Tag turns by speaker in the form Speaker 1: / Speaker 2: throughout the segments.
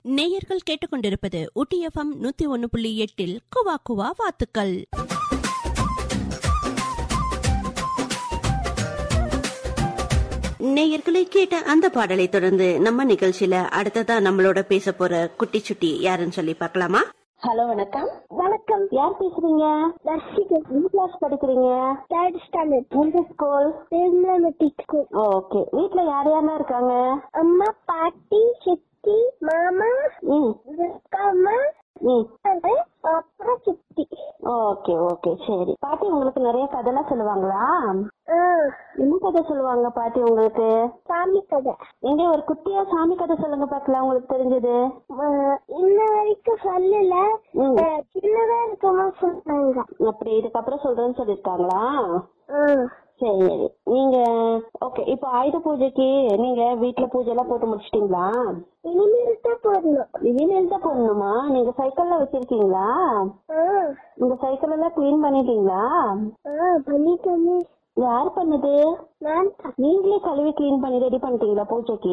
Speaker 1: நேயர்கள் கேட்டுக்கொண்டிருப்பது ஊட்டி எஃப்எம் நூத்தி ஒன்னு புள்ளி எட்டில் குவா குவா வாத்துக்கள்
Speaker 2: நேயர்களை கேட்ட அந்த பாடலை தொடர்ந்து நம்ம நிகழ்ச்சியில அடுத்ததா நம்மளோட பேச போற குட்டி சுட்டி யாருன்னு சொல்லி பார்க்கலாமா ஹலோ வணக்கம்
Speaker 3: வணக்கம்
Speaker 2: யார் பேசுறீங்க
Speaker 3: தர்ஷிகா
Speaker 2: என்ன கிளாஸ் படிக்கிறீங்க
Speaker 3: தேர்ட் ஸ்டாண்டர்ட்
Speaker 2: எந்த school
Speaker 3: Tirumala matric school
Speaker 2: okay வீட்ல யார் யாரெல்லாம் இருக்காங்க
Speaker 3: அம்மா பாட்டி சித்தி மாமா
Speaker 2: ம்
Speaker 3: அம்மா
Speaker 2: ம்
Speaker 3: அப்புறம் சித்தி
Speaker 2: ஓகே ஓகே சரி பாட்டி உங்களுக்கு நிறைய கதைலாம் சொல்லுவாங்களா
Speaker 3: ஆ,
Speaker 2: என்ன கதை சொல்லுவாங்க பாட்டி உங்களுக்கு
Speaker 3: சாமி கதை
Speaker 2: எங்க ஒரு குட்டியா சாமி கதை சொல்லுங்க பாக்கலாம் உங்களுக்கு தெரிஞ்சது
Speaker 3: ஆ, இன்ன வரைக்கும் சொல்லல
Speaker 2: ம்.
Speaker 3: ஆ, சின்னதா இருக்கமா சொன்னாங்க
Speaker 2: அப்படி இதுக்கப்புறம் சொல்றேன்னு சொல்லிருக்காங்களா
Speaker 3: ஆ,
Speaker 2: சரி நீங்க ஓகே இப்போ ஆயுத பூஜைக்கு நீங்க வீட்ல பூஜை எல்லாம் போட்டு முடிச்சிட்டீங்களா
Speaker 3: இனிமேல் தான் போடணும்
Speaker 2: இனிமேல் தான் போடணுமா நீங்க சைக்கிள்ல வச்சிருக்கீங்களா
Speaker 3: ஆ,
Speaker 2: உங்க சைக்கிள் எல்லாம் கிளீன் பண்ணிட்டீங்களா
Speaker 3: ஆ, பண்ணிட்டோமே
Speaker 2: யார் பண்ணது
Speaker 3: நான் தான்.
Speaker 2: நீங்களே கழுவி கிளீன் பண்ணி ரெடி பண்ணிட்டீங்களா பூஜைக்கு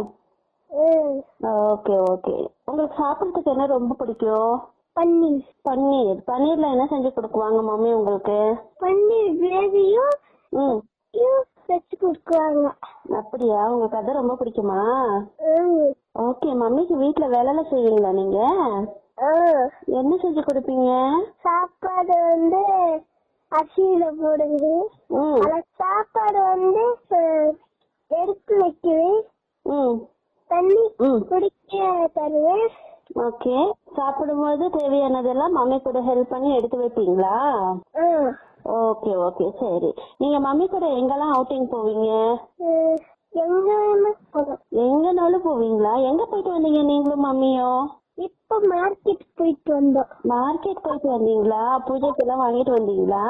Speaker 3: ஆ,
Speaker 2: ஓகே ஓகே உங்களுக்கு சாப்பிடறதுக்கு என்ன ரொம்ப பிடிக்கும்
Speaker 3: பன்னீர்
Speaker 2: பன்னீர் பன்னீர்ல என்ன செஞ்சு கொடுக்குவாங்க மம்மி உங்களுக்கு
Speaker 3: பன்னீர் கிரேவியும்
Speaker 2: ம்
Speaker 3: வச்சு கொடுக்குறாங்க
Speaker 2: அப்படியா உங்களுக்கு அது ரொம்ப பிடிக்குமா
Speaker 3: ம்,
Speaker 2: ஓகே மம்மிக்கு வீட்ல வேலைலாம் செய்வீங்களா நீங்க
Speaker 3: ஆ,
Speaker 2: என்ன செஞ்சு கொடுப்பீங்க
Speaker 3: சாப்பாடு வந்து அரிசியில போடுங்க
Speaker 2: ம்
Speaker 3: அந்த சாப்பாடு வந்து அஹ், எடுத்து வைக்குவேன்
Speaker 2: ம்
Speaker 3: தண்ணி
Speaker 2: ம்
Speaker 3: குடிக்க தருவேன்
Speaker 2: ஓகே சாப்பிடும்போது தேவையானதெல்லாம் மம்மி கூட ஹெல்ப் பண்ணி எடுத்து வைப்பீங்களா
Speaker 3: ஆ,
Speaker 2: ஓகே ஓகே சரி நீங்க மம்மி கூட எங்கெல்லாம் அவுட்டிங் போவீங்க
Speaker 3: அஹ், எங்க வேணா போகலாம்
Speaker 2: எங்கனாலும் போவீங்களா எங்க போயிட்டு வந்தீங்க நீங்களும் மம்மியும்
Speaker 3: இப்ப மார்க்கெட் போயிட்டு வந்தோம்
Speaker 2: மார்க்கெட் போயிட்டு வந்தீங்களா பூஜைக்கு எல்லாம் வாங்கிட்டு வந்தீங்களா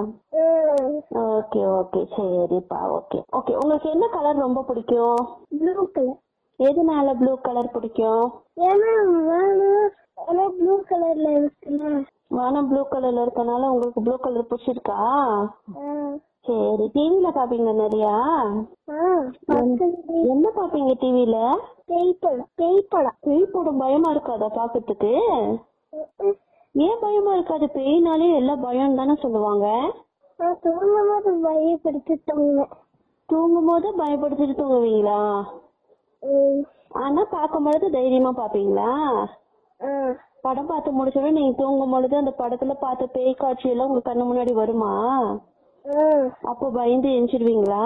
Speaker 2: ஓகே ஓகே சரிப்பா ஓகே ஓகே உங்களுக்கு என்ன கலர் ரொம்ப பிடிக்கும்
Speaker 3: ப்ளூ கலர்
Speaker 2: எதனால ப்ளூ கலர் பிடிக்கும்
Speaker 3: ஏன்னா வானம் ஏன்னா ப்ளூ கலர்ல இருக்குல்ல
Speaker 2: வானம் ப்ளூ கலர்ல இருக்கனால உங்களுக்கு ப்ளூ கலர் பிடிச்சிருக்கா
Speaker 3: ஆ,
Speaker 2: சரி டிவில பாப்பீங்க நிறையா
Speaker 3: ஆ, பக்கத்துல
Speaker 2: என்ன பாப்பீங்க டிவில
Speaker 3: பேய் படம் பேய் படம்
Speaker 2: பேய் படம் பயமா இருக்காதா பாக்கிறதுக்கு
Speaker 3: ம், ம்.
Speaker 2: ஏன் பயமா இருக்காது பேய்னாலே எல்லாம் பயம் தானே சொல்லுவாங்க
Speaker 3: நான் தூங்கும் போது பயப்படுத்திட்டோங்க
Speaker 2: தூங்கும் போது பயப்படுத்திட்டு தூங்குவீங்களா ஆனா பார்க்கும் பொழுது தைரியமா பாப்பீங்களா படம் பார்த்து முடிச்சோட நீங்க தூங்கும் பொழுது அந்த படத்துல பார்த்த பேய் காட்சி எல்லாம் உங்க கண்ணு முன்னாடி வருமா அப்போ பயந்து எஞ்சிடுவீங்களா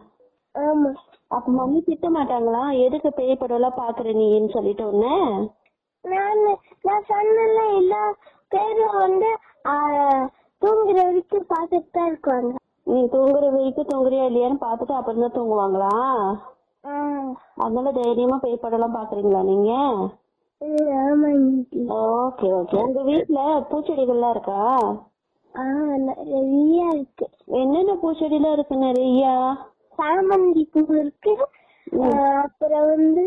Speaker 3: ஆமா
Speaker 2: அப்ப மம்மி திட்ட மாட்டாங்களா எதுக்கு பேய் படம் எல்லாம் பாக்குற நீன்னு சொல்லிட்டு உடனே
Speaker 3: நான் நான் சொன்னல எல்லா பேரும் வந்து ஆ, தூங்குற வரைக்கும் பார்த்துட்டு தான் இருக்குவாங்க
Speaker 2: நீ தூங்குற வரைக்கும் தூங்குறியா இல்லையான்னு பார்த்துட்டு அப்புறம் தான் தூங்குவாங்களா
Speaker 3: ஆ,
Speaker 2: அதனால தைரியமா பேய் படம் எல்லாம் பாக்குறீங்களா நீங்க
Speaker 3: ம், ஆமா ஆண்டி.
Speaker 2: ஓகே ஓகே உங்க வீட்ல பூச்செடிகள்லாம் இருக்கா
Speaker 3: ஆ நிறைய இருக்கு
Speaker 2: என்னென்ன பூச்செடிலாம் இருக்கு நிறைய
Speaker 3: சாமந்தி பூ இருக்கு ஆ, அப்புறம் வந்து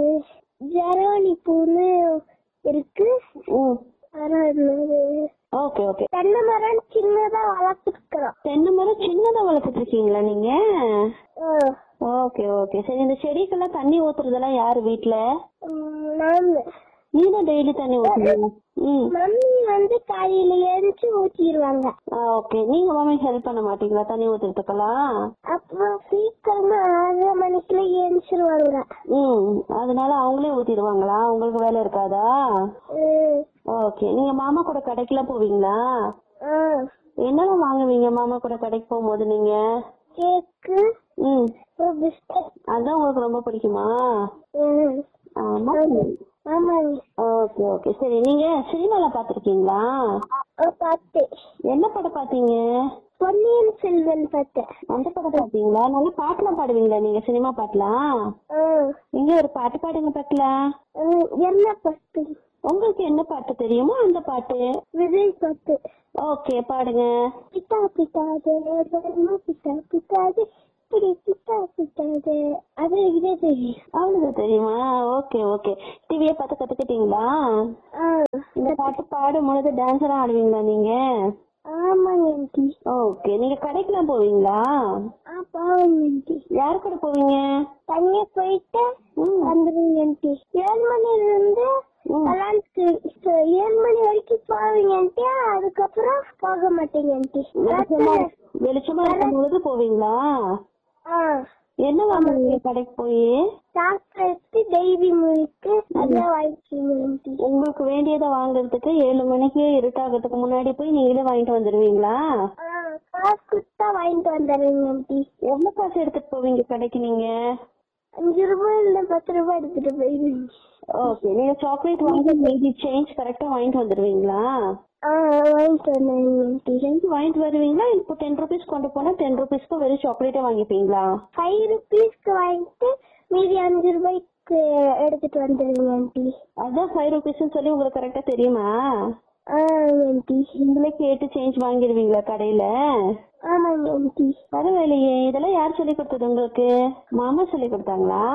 Speaker 3: ஜெரோனி பூன்னு இருக்கு
Speaker 2: ம்
Speaker 3: அப்புறம் என்னது,
Speaker 2: ஓகே ஓகே
Speaker 3: தென்னை மரம் சின்னதா வளர்த்துருக்கிறோம்
Speaker 2: தென்னை மரம் சின்னதா வளர்த்துட்டு இருக்கீங்களா நீங்க
Speaker 3: ஆ,
Speaker 2: ஓகே ஓகே சரி இந்த செடிக்கெல்லாம் தண்ணி ஊத்துறதெல்லாம் யாரு வீட்ல
Speaker 3: ம், நானு
Speaker 2: நீ தான் டெய்லி தண்ணி ஊத்துவீங்க ம்
Speaker 3: மம்மி வந்து காலையில எழுந்து ஊத்திடுவாங்க
Speaker 2: ஓகே நீங்க மாமி ஹெல்ப் பண்ண மாட்டீங்களா தண்ணி ஊத்துறதுக்கெல்லாம்
Speaker 3: அப்புறம் சீக்கிரமா ஆறரை மணிக்குள்ள எழுந்திருவாங்க
Speaker 2: ம் அதனால அவங்களே ஊத்திடுவாங்களா உங்களுக்கு வேலை இருக்காதா
Speaker 3: ம்,
Speaker 2: ஓகே நீங்க மாமா கூட கடைக்கெல்லாம் போவீங்களா
Speaker 3: ஆ,
Speaker 2: என்னெல்லாம் வாங்குவீங்க மாமா கூட கடைக்கு போகும்போது நீங்க
Speaker 3: கேக்கு
Speaker 2: ம்
Speaker 3: அப்புறம் பிஸ்கட்
Speaker 2: அதான் உங்களுக்கு ரொம்ப பிடிக்குமா
Speaker 3: ம்,
Speaker 2: ஆமா
Speaker 3: ஆமாங்க
Speaker 2: ஓகே ஓகே சரி நீங்க சினிமால பாத்திருக்கீங்களா
Speaker 3: ஆ, பார்த்தேன்
Speaker 2: என்ன படம் பாத்தீங்க
Speaker 3: பொன்னியின் செல்வன் பார்த்தேன்
Speaker 2: அந்த படம் பாத்தீங்களா நல்லா பாட்டுலாம் பாடுவீங்களா நீங்க சினிமா பாட்டுலாம்
Speaker 3: ஆ,
Speaker 2: இங்க ஒரு பாட்டு பாடுங்க பாக்கலாம்
Speaker 3: ம், என்ன பாட்டு
Speaker 2: உங்களுக்கு என்ன பாட்டு தெரியுமோ அந்த பாட்டு
Speaker 3: விஜய் பாட்டு
Speaker 2: ஓகே பாடுங்க
Speaker 3: பிட்டா பிட்டாதே தர்ம பிட்டா பிட்டாதே இப்படி பிட்டா பிட்டாதே அது இதே தெரியும்
Speaker 2: அவனுக்கு தெரியுமா ஓகே ஓகே டிவியை பார்த்து கத்துக்கிட்டீங்களா
Speaker 3: ஆ,
Speaker 2: இந்த பாட்டு பாடும் பொழுது டான்ஸ் எல்லாம் ஆடுவீங்களா நீங்க
Speaker 3: ஆமாங்க ஆண்டி
Speaker 2: ஓகே நீங்க கடைக்கெல்லாம் போவீங்களா
Speaker 3: ஆ பாவம் ஆண்டி
Speaker 2: யார் கூட போவீங்க
Speaker 3: தனியா போயிட்டு
Speaker 2: ம்.
Speaker 3: வந்துருங்க ஆண்டி ஏழு மணில இருந்து விளையாண்டு ஏழு மணி வரைக்கும் போவீங்கன்ட்டு அதுக்கப்புறம் போக மாட்டீங்கன்ட்டு
Speaker 2: வெளிச்சமா வெளிச்சமா இருக்கும் பொழுது போவீங்களா
Speaker 3: ஆ
Speaker 2: என்ன வாங்குவீங்க கடைக்கு போய்
Speaker 3: சாப்பிட்டு டெய்லி மில்க்கு அதெல்லாம் வாங்கிக்கீங்க
Speaker 2: உங்களுக்கு வேண்டியதை வாங்குறதுக்கு ஏழு மணிக்கு இருட்டாகிறதுக்கு முன்னாடி போய் நீங்களே வாங்கிட்டு வந்துருவீங்களா
Speaker 3: காசு கொடுத்தா வாங்கிட்டு வந்துடுறீங்க ஆண்டி
Speaker 2: எவ்வளவு காசு எடுத்துட்டு போவீங்க கடைக்கு நீங்க
Speaker 3: அஞ்சு ரூபாய் இல்ல பத்து ரூபாய் எடுத்துட்டு போயிருவீங்க
Speaker 2: ஓகே நீங்க சாக்லேட் வாங்கி மீதி சேஞ்ச் கரெக்டா வாங்கிட்டு வந்துருவீங்களா
Speaker 3: ஆ வாங்கிட்டு வந்துடுறீங்க ஆண்டி
Speaker 2: சேஞ்ச் வாங்கிட்டு வருவீங்களா இப்போ டென் ருபீஸ் கொண்டு போனா டென் ருபீஸ்க்கு வெறும் சாக்லேட்டே வாங்கிப்பீங்களா
Speaker 3: ஃபைவ் ருபீஸ்க்கு வாங்கிட்டு மீதி அஞ்சு ரூபாய்க்கு எடுத்துட்டு வந்துடுங்க ஆண்டி
Speaker 2: அதான் ஃபைவ் ருபீஸ்னு சொல்லி உங்களுக்கு கரெக்டா தெரியுமா
Speaker 3: ஆ ஆண்டி
Speaker 2: நீங்களே கேட்டு சேஞ்ச் வாங்கிடுவீங்களா கடையில
Speaker 3: ஆமாங்க ஆண்டி
Speaker 2: பரவாயில்லையே இதெல்லாம் யார் சொல்லி கொடுத்தது உங்களுக்கு மாமா சொல்லி கொடுத்தாங்களா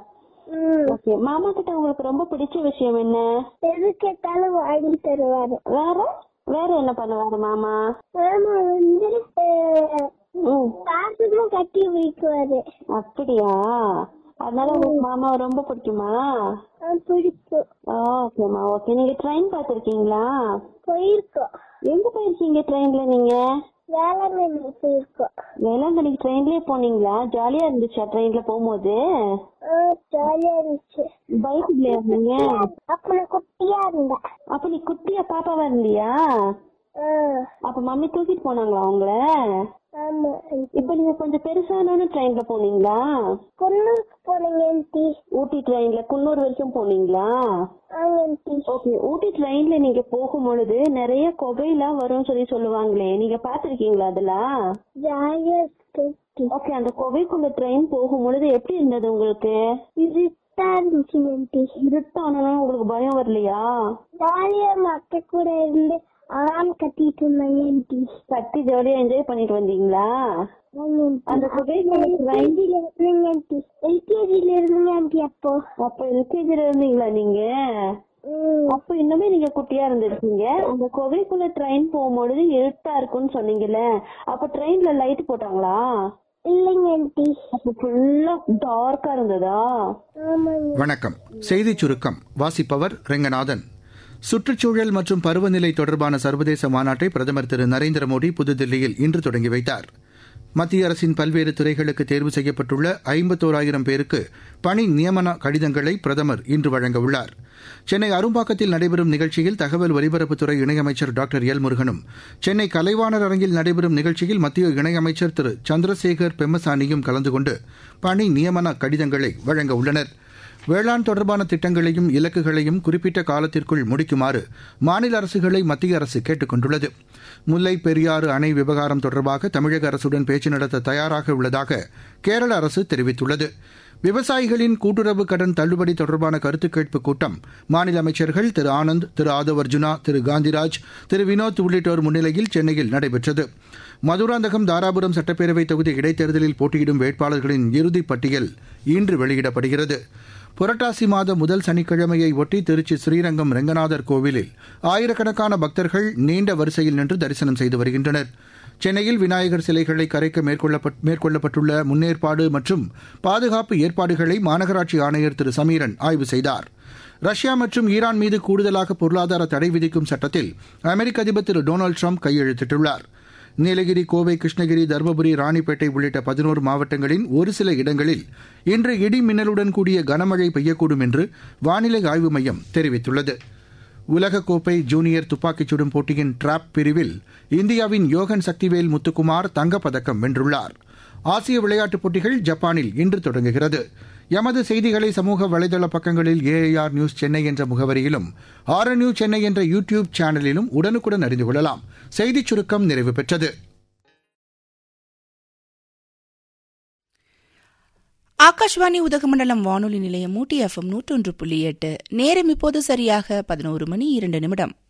Speaker 3: ம்
Speaker 2: ஓகே மாமா கிட்ட உங்களுக்கு ரொம்ப பிடிச்ச விஷயம் என்ன
Speaker 3: எது கேட்டாலும் வாங்கி தருவாரு
Speaker 2: வேற வேற என்ன பண்ணுவாரு மாமா
Speaker 3: மாமா வந்து அஹ்,
Speaker 2: ம்
Speaker 3: காசுதான் கட்டி வைக்குவாரு
Speaker 2: அப்படியா அதனால உங்களுக்கு மாமா ரொம்ப பிடிக்குமா
Speaker 3: ஆ, பிடிக்கும்
Speaker 2: ஓகேம்மா ஓகே நீங்க ட்ரெயின் பார்த்திருக்கீங்களா
Speaker 3: போயிருக்கோம்
Speaker 2: எங்க போயிருக்கீங்க ட்ரெயின்ல நீங்க
Speaker 3: வேளாங்கண்ணி போயிருக்கோம்
Speaker 2: வேளாங்கண்ணிக்கு ட்ரெயின்லயே போனீங்களா ஜாலியா இருந்துச்சா ட்ரெயின்ல போகும்போது
Speaker 3: ஆ, ஜாலியா இருந்துச்சு
Speaker 2: பைக்ல இருந்தீங்க
Speaker 3: அப்ப நான் குட்டியா இருந்தேன்
Speaker 2: அப்ப நீ குட்டியா பாப்பாவா இருந்தியா
Speaker 3: ஆ,
Speaker 2: அப்ப மம்மி தூக்கிட்டு போனாங்களா உங்கள
Speaker 3: ஆமா
Speaker 2: இப்ப நீங்க கொஞ்சம் பெருசானோன்னு ட்ரெயின்ல போனீங்களா
Speaker 3: பொண்ணுக்கு போனீங்க ஆண்டி
Speaker 2: ஊட்டி ட்ரெயின்ல குன்னூர் வரைக்கும் போனீங்களா
Speaker 3: ஆமா ஆண்டி
Speaker 2: ஓகே ஊட்டி ட்ரெயின்ல நீங்க போகும் பொழுது நிறைய குகையெல்லாம் வரும்னு சொல்லி சொல்லுவாங்களே நீங்க பாத்திருக்கீங்களா அதெல்லாம்
Speaker 3: ஜாலியா இருக்கு
Speaker 2: ஓகே அந்த குகைக்குள்ள ட்ரெயின் போகும் பொழுது எப்படி இருந்தது உங்களுக்கு
Speaker 3: இருட்டா இருந்துச்சு ஆண்டி
Speaker 2: இருட்டானா உங்களுக்கு பயம் வரலையா
Speaker 3: ஜாலியா மக்க கூட இருந்து ஆண் கட்டிட்டு இருந்தாங்க ஆண்டி
Speaker 2: கட்டி ஜாலியா என்ஜாய் பண்ணிட்டு வந்தீங்களா
Speaker 3: ஆமா
Speaker 2: அந்த குகைக்குள்ள ட்ரெயின்
Speaker 3: எல்கேஜில இருந்தீங்க ஆண்டி எல்கேஜில இருந்தீங்க ஆண்டி அப்போ
Speaker 2: அப்ப எல்கேஜில இருந்தீங்களா நீங்க
Speaker 3: ம்,
Speaker 2: அப்ப இன்னுமே நீங்க குட்டியா இருந்திருக்கீங்க அந்த குகைக்குள்ள ட்ரெயின் போகும்பொழுது இருட்டா இருக்கும்னு சொன்னீங்கல்ல அப்ப ட்ரெயின்ல லைட் போட்டாங்களா
Speaker 3: இல்லைங்க ஆண்டி
Speaker 2: அப்ப ஃபுல்லா டார்க்கா இருந்ததா
Speaker 3: ஆமாங்க
Speaker 4: வணக்கம் செய்திச் சுருக்கம் வாசிப்பவர் ரெங்கநாதன் சுற்றுச்சூழல் மற்றும் பருவநிலை தொடர்பான சர்வதேச மாநாட்டை பிரதமர் திரு நரேந்திர மோடி புதுதில்லியில் இன்று தொடங்கி வைத்தார் மத்திய அரசின் பல்வேறு துறைகளுக்கு தேர்வு செய்யப்பட்டுள்ள ஐம்பத்தோராயிரம் பேருக்கு பணி நியமன கடிதங்களை பிரதமர் இன்று வழங்க உள்ளார் சென்னை அரும்பாக்கத்தில் நடைபெறும் நிகழ்ச்சியில் தகவல் ஒலிபரப்புத்துறை இணையமைச்சர் டாக்டர் எல் முருகனும் சென்னை கலைவாணர் அரங்கில் நடைபெறும் நிகழ்ச்சியில் மத்திய இணையமைச்சர் திரு சந்திரசேகர் பெம்மசானியும் கலந்து கொண்டு பணி நியமன கடிதங்களை வழங்க உள்ளனா் வேளாண் தொடர்பான திட்டங்களையும் இலக்குகளையும் குறிப்பிட்ட காலத்திற்குள் முடிக்குமாறு மாநில அரசுகளை மத்திய அரசு கேட்டுக் கொண்டுள்ளது முல்லை பெரியாறு அணை விவகாரம் தொடர்பாக தமிழக அரசுடன் பேச்சு நடத்த தயாராக உள்ளதாக கேரள அரசு தெரிவித்துள்ளது விவசாயிகளின் கூட்டுறவு கடன் தள்ளுபடி தொடர்பான கருத்து கேட்பு கூட்டம் மாநில அமைச்சர்கள் திரு ஆனந்த் திரு ஆதவ் அர்ஜுனா திரு காந்திராஜ் திரு வினோத் உள்ளிட்டோர் முன்னிலையில் சென்னையில் நடைபெற்றது மதுராந்தகம் தாராபுரம் சட்டப்பேரவை தொகுதி இடைத்தேர்தலில் போட்டியிடும் வேட்பாளர்களின் இறுதிப் பட்டியல் இன்று வெளியிடப்படுகிறது புரட்டாசி மாத முதல் சனிக்கிழமையை ஒட்டி திருச்சி ஸ்ரீரங்கம் ரெங்கநாதர் கோவிலில் ஆயிரக்கணக்கான பக்தர்கள் நீண்ட வரிசையில் நின்று தரிசனம் செய்து வருகின்றனர் சென்னையில் விநாயகர் சிலைகளை கரைக்க மேற்கொள்ளப்பட்- மேற்கொள்ளப்பட்டுள்ள முன்னேற்பாடு மற்றும் பாதுகாப்பு ஏற்பாடுகளை மாநகராட்சி ஆணையர் திரு சமீரன் ஆய்வு செய்தார் ரஷ்யா மற்றும் ஈரான் மீது கூடுதலாக பொருளாதார தடை விதிக்கும் சட்டத்தில் அமெரிக்க அதிபர் திரு டொனால்டு ட்ரம்ப் கையெழுத்திட்டுள்ளார் நீலகிரி கோவை கிருஷ்ணகிரி தருமபுரி ராணிப்பேட்டை உள்ளிட்ட பதினோரு மாவட்டங்களின் ஒரு சில இடங்களில் இன்று இடி மின்னலுடன் கூடிய கனமழை பெய்யக்கூடும் என்று வானிலை ஆய்வு மையம் தெரிவித்துள்ளது உலகக்கோப்பை ஜூனியர் துப்பாக்கிச் சுடும் போட்டியின் டிராப் பிரிவில் இந்தியாவின் யோகன் சக்திவேல் முத்துக்குமார் தங்கப்பதக்கம் வென்றுள்ளார் ஆசிய விளையாட்டுப் போட்டிகள் ஜப்பானில் இன்று தொடங்குகிறது எமது செய்திகளை சமூக வலைதள பக்கங்களில் ஏஐஆர் நியூஸ் சென்னை என்ற முகவரியிலும் ஆர் நியூஸ் சென்னை என்ற யூ டியூப் சேனலிலும் உடனுக்குடன் அறிந்து கொள்ளலாம் செய்திச் சுருக்கம் நிறைவு பெற்றது
Speaker 5: ஆகாஷ்வாணி உதகமண்டலம் வானொலி நிலையம் ஊட்டி எஃப்எம் நூற்றொன்று புள்ளி எட்டு நேரம் இப்போது சரியாக பதினோரு மணி இரண்டு நிமிடம்